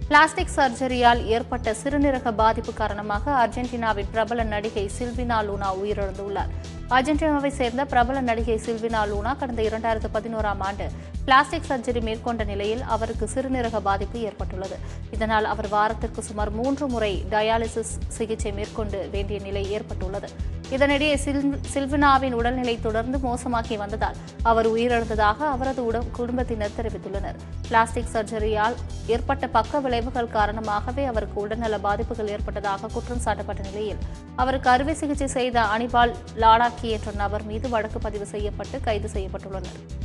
plastic சர்ஜரியால் ஏற்பட்ட சிறுநீரக பாதிப்பு காரணமாக அர்ஜென்டினாவின் பிரபல நடிகை சில்வினா லூனா உயிரிழந்துள்ளார் அர்ஜென்டினாவை சேர்ந்த பிரபல நடிகை சில்வினா லூனா கடந்த இரண்டாயிரத்து பதினோராம் ஆண்டு பிளாஸ்டிக் சர்ஜரி மேற்கொண்ட நிலையில் அவருக்கு சிறுநீரக பாதிப்பு ஏற்பட்டுள்ளது இதனால் அவர் வாரத்திற்கு சுமார் மூன்று முறை டயாலிசிஸ் சிகிச்சை மேற்கொண்டு வேண்டிய நிலை ஏற்பட்டுள்ளது இதனிடையே சில்- சில்வினாவின் உடல்நிலை தொடர்ந்து மோசமாகி வந்ததால் அவர் உயிரிழந்ததாக அவரது உட- குடும்பத்தினர் தெரிவித்துள்ளனர் பிளாஸ்டிக் சர்ஜரியால் ஏற்பட்ட பக்க விளைவுகள் காரணமாகவே அவருக்கு உடல்நல பாதிப்புகள் ஏற்பட்டதாக குற்றம் சாட்டப்பட்ட நிலையில் அவருக்கு அறுவை சிகிச்சை செய்த அனிபால் லாடாக்கி என்ற நபர் மீது வழக்கு பதிவு செய்யப்பட்டு கைது செய்யப்பட்டுள்ளனர்